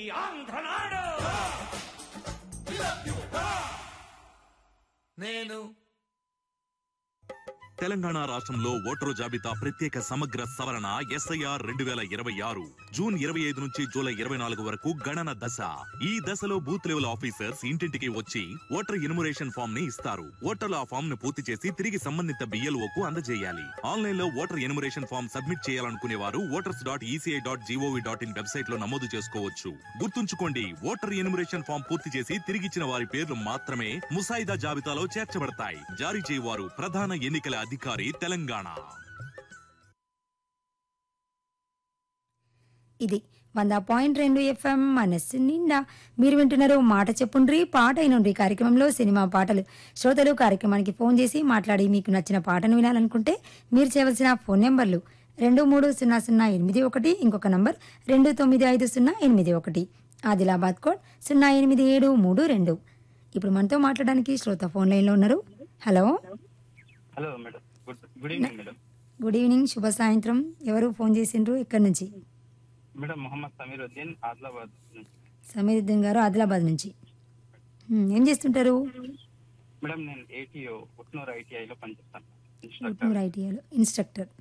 ఆంధ్రనాడు నేను తెలంగాణ రాష్ట్రంలో ఓటరు జాబితా ప్రత్యేక సమగ్ర సవరణ ఎస్ఐఆర్ రెండు వేల ఇరవై ఆరు జూన్ ఇరవై ఐదు నుంచి జూలై ఇరవై నాలుగు వరకు గణన దశ ఈ దశలో బూత్ లెవెల్ ఆఫీసర్స్ ఇంటింటికి వచ్చి ఓటర్ ఇనుమరేషన్ ఫామ్ ని ఇస్తారు ఓటర్లు ఆ ఫామ్ ను పూర్తి చేసి తిరిగి సంబంధిత బిఎల్ఓ కు అందజేయాలి ఆన్లైన్ లో ఓటర్ ఎనుమరేషన్ ఫామ్ సబ్మిట్ చేయాలనుకునే వారు voters dot ECI dot GOV dot in website లో నమోదు చేసుకోవచ్చు గుర్తుంచుకోండి ఓటర్ ఎనుమరేషన్ ఫామ్ పూర్తి చేసి తిరిగిచ్చిన వారి పేర్లు మాత్రమే ముసాయిదా జాబితాలో చేర్చబడతాయి జారీ చేయవారు ప్రధాన ఎన్నికల అధికారి తెలంగాణ ఇది వంద పాయింట్ రెండు ఎఫ్ఎం మనస్సు నిండా మీరు వింటున్నారు మాట చెప్పుండ్రి పాట అయినుండ్రి కార్యక్రమంలో సినిమా పాటలు శ్రోతలు కార్యక్రమానికి ఫోన్ చేసి మాట్లాడి మీకు నచ్చిన పాటను వినాలనుకుంటే మీరు చేయవలసిన ఫోన్ నెంబర్లు రెండు మూడు సున్నా సున్నా ఎనిమిది ఒకటి ఇంకొక నంబర్ రెండు తొమ్మిది ఐదు సున్నా ఎనిమిది ఒకటి ఆదిలాబాద్ కోడ్ సున్నా ఎనిమిది ఏడు మూడు రెండు ఇప్పుడు మనతో మాట్లాడడానికి శ్రోత ఫోన్ లైన్లో ఉన్నారు hello hello madam good good evening madam good evening శుభ సాయంత్రం ఎవరు ఫోన్ చేసిండ్రు ఎక్కడి నుంచి మేడం మొహమ్మద్ సమీరుద్దీన్ ఆదిలాబాద్ నుంచి సమీరుద్దీన్ గారు ఆదిలాబాద్ నుంచి హ్మ్, ఏం చేస్తుంటారు మేడం నేను ఏటీఓ ఉట్నూరు ఐటీఐలో పనిచేస్తాను ఇన్స్ట్రక్టర్ ఉట్నూరు ఐటీఐలో ఇన్స్ట్రక్టర్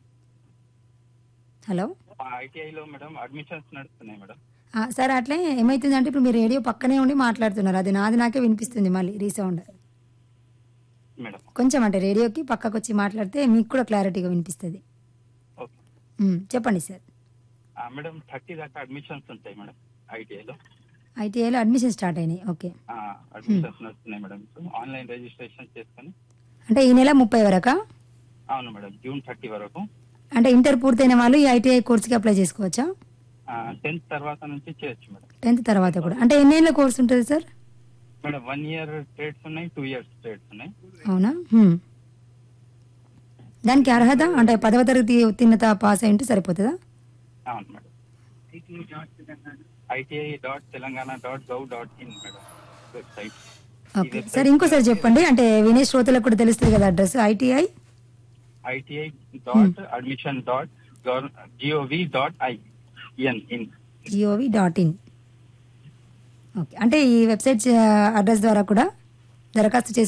హలో మా ఐటీఐలో మేడం అడ్మిషన్స్ నడుస్తున్నాయి మేడం ఆ, సార్ అట్లే ఏమైతుందంటే ఇప్పుడు మీరు రేడియో పక్కనే ఉండి మాట్లాడుతున్నారు అది నాది నాకే వినిపిస్తుంది మళ్ళీ రీసౌండ్ మేడం కొంచెం అంటే రేడియోకి పక్కకు వచ్చి మాట్లాడితే మీకు కూడా క్లారిటీగా వినిపిస్తుంది ఓకే హ్మ్, చెప్పండి సార్ ఆ, మేడం థర్టీ దాకా అడ్మిషన్స్ ఉంటాయి మేడం ఐటీఐలో ఐటీఐలో అడ్మిషన్ స్టార్ట్ అయినాయి ఓకే అడ్మిషన్స్ నడుస్తున్నాయి మేడం ఇప్పుడు ఆన్లైన్ రిజిస్ట్రేషన్ చేసుకొని అంటే ఈ నెల ముప్పై వరకా అవును మేడం జూన్ థర్టీ వరకు అంటే ఇంటర్ పూర్తయిన వాళ్ళు ఈ ఐటీఐ కోర్సుకి అప్లై చేసుకోవచ్చా టెన్త్ తర్వాత నుంచి చేయొచ్చు మేడం టెన్త్ తర్వాత కూడా అంటే ఎన్నేళ్ళ కోర్స్ ఉంటుంది sir madam one year trades ఉన్నాయి టూ ఇయర్స్ ట్రేడ్స్ ఉన్నాయి అవునా హ్మ్. దానికి అర్హత అంటే పదవ తరగతి ఉత్తీర్ణత పాస్ అయి ఉంటే సరిపోతుందా అవును madam ITI dot Telangana dot gov dot in madam website okay sir ఇంకోసారి చెప్పండి అంటే వినే శ్రోతలకు కూడా తెలుస్తుంది కదా address ITI ITI dot admission dot GOV dot I N in GOV dot in okay అంటే ఈ వెబ్సైట్ అడ్రస్ ద్వారా కూడా దరఖాస్తు